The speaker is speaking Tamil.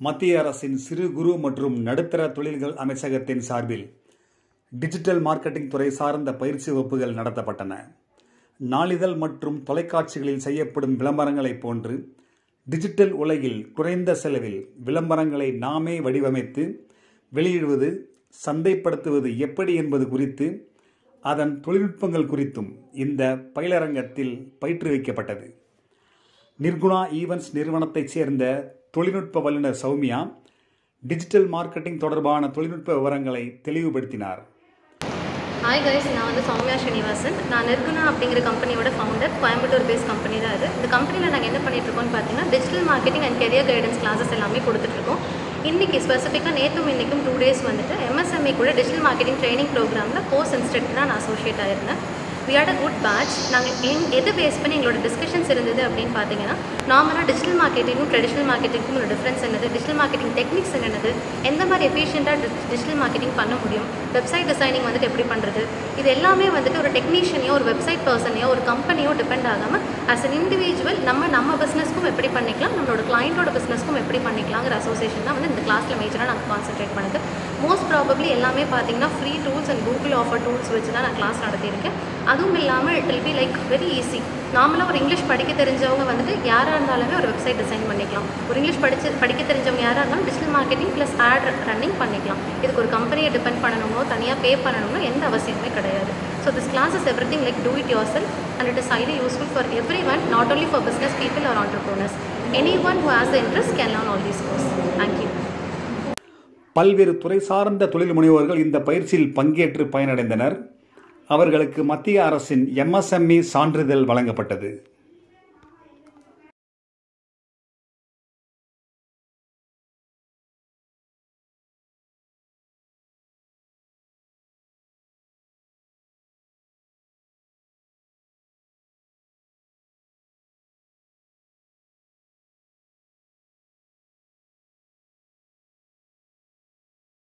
மத்திய அரசின் சிறு குறு மற்றும் நடுத்தர தொழில்கள் அமைச்சகத்தின் சார்பில் டிஜிட்டல் மார்க்கெட்டிங் துறை சார்ந்த பயிற்சி வகுப்புகள் நடத்தப்பட்டன நாளிதழ் மற்றும் தொலைக்காட்சிகளில் செய்யப்படும் விளம்பரங்களைப் போன்று டிஜிட்டல் உலகில் குறைந்த செலவில் விளம்பரங்களை நாமே வடிவமைத்து வெளியிடுவது சந்தைப்படுத்துவது எப்படி என்பது குறித்து அதன் தொழில்நுட்பங்கள் குறித்தும் இந்த பயிலரங்கத்தில் பயிற்றுவிக்கப்பட்டது நிர்குணா ஈவென்ட்ஸ் நிறுவனத்தைச் சேர்ந்த தொழில்நுட்ப வல்லுநர் சௌமியா டிஜிட்டல் மார்க்கெட்டிங் தொடர்பான தொழில்நுட்ப விவரங்களை தெளிவுபடுத்தினார் ஹாய் கைஸ் நான் வந்து சௌமியா ஸ்ரீனிவாசன் நான் நிர்குணா அப்படிங்கிற கம்பெனியோட ஃபவுண்டர் கோயம்புத்தூர் பேஸ் கம்பெனி தான் இது இந்த கம்பெனியில் நாங்கள் என்ன பண்ணிட்டு இருக்கோம்னு பார்த்தீங்கன்னா digital marketing and career guidance classes எல்லாமே கொடுத்துட்ருக்கோம் இன்றைக்கி ஸ்பெசிஃபிக்காக நேற்றும் இன்றைக்கும் டூ டேஸ் வந்துட்டு எம்எஸ்எம்இ கூட டிஜிட்டல் மார்க்கெட்டிங் ட்ரைனிங் ப்ரோக்ராமில் கோர்ஸ் இன்ஸ்ட்ரக்டராக நான் அசோசியேட் ஆயிருந்தேன் we add a good batch நாங்கள் எங் எது பேஸ் பண்ணி எங்களோட டிஸ்கஷன்ஸ் இருந்தது அப்படின்னு பார்த்தீங்கன்னா நார்மலாக டிஜிட்டல் மார்க்கெட்டிங்கும் ட்ரெடிஷனல் மார்க்கெட்டிங்கும் ஒரு டிஃப்ரென்ஸ் என்னது டிஜிட்டல் மார்க்கெட்டிங் டெக்னிக்ஸ் என்னது எந்த மாதிரி எஃபிஷியண்ட்டாக டிஜிட்டல் மார்க்கெட்டிங் பண்ண முடியும் வெப்சைட் டிசைனிங் வந்துட்டு எப்படி பண்ணுறது இது எல்லாமே வந்துட்டு ஒரு டெக்னீஷியனையோ ஒரு வெப்சைட் பர்சனையோ ஒரு கம்பெனியோ டிபெண்ட் ஆகாமல் ஆஸ் அன் இண்டிவிஜுவல் நம்ம நம்ம பிஸ்னஸ்க்கும் எப்படி பண்ணிக்கலாம் நம்மளோட கிளைண்ட்டோட பிஸ்னஸ்க்கும் எப்படி பண்ணிக்கலாங்கிற அசோசியேஷன் தான் வந்து இந்த கிளாஸில் மேஜராக நாங்கள் கான்சென்ட்ரேட் பண்ணுது மோஸ்ட் ப்ராபப்ளி எல்லாமே பார்த்தீங்கன்னா free tools and Google offer tools வச்சு தான் நான் கிளாஸ் நடத்தியிருக்கேன் அதுவும் இல்லாமல் it will be like very easy நார்மலாக ஒரு இங்கிலீஷ் படிக்க தெரிஞ்சவங்க வந்துட்டு யாராக இருந்தாலுமே ஒரு வெப்சைட் டிசைன் பண்ணிக்கலாம் ஒரு இங்கிலீஷ் படிச்சு படிக்க தெரிஞ்சவங்க யாராக இருந்தாலும் digital marketing plus ad running பண்ணிக்கலாம் இதுக்கு ஒரு கம்பெனியை டிபெண்ட் பண்ணணுமோ தனியாக பே பண்ணணுமோ எந்த அவசியமே கிடையாது so this class is everything like do it yourself and it is highly useful for everyone not only for business people or entrepreneurs anyone who has the interest can learn all these course thank you பல்வேறு துறை சார்ந்த தொழில் முனைவோர்கள் இந்த பயிற்சியில் பங்கேற்று பயனடைந்தனர் அவர்களுக்கு மத்திய அரசின் எம்எஸ்எம்இ சான்றிதழ் வழங்கப்பட்டது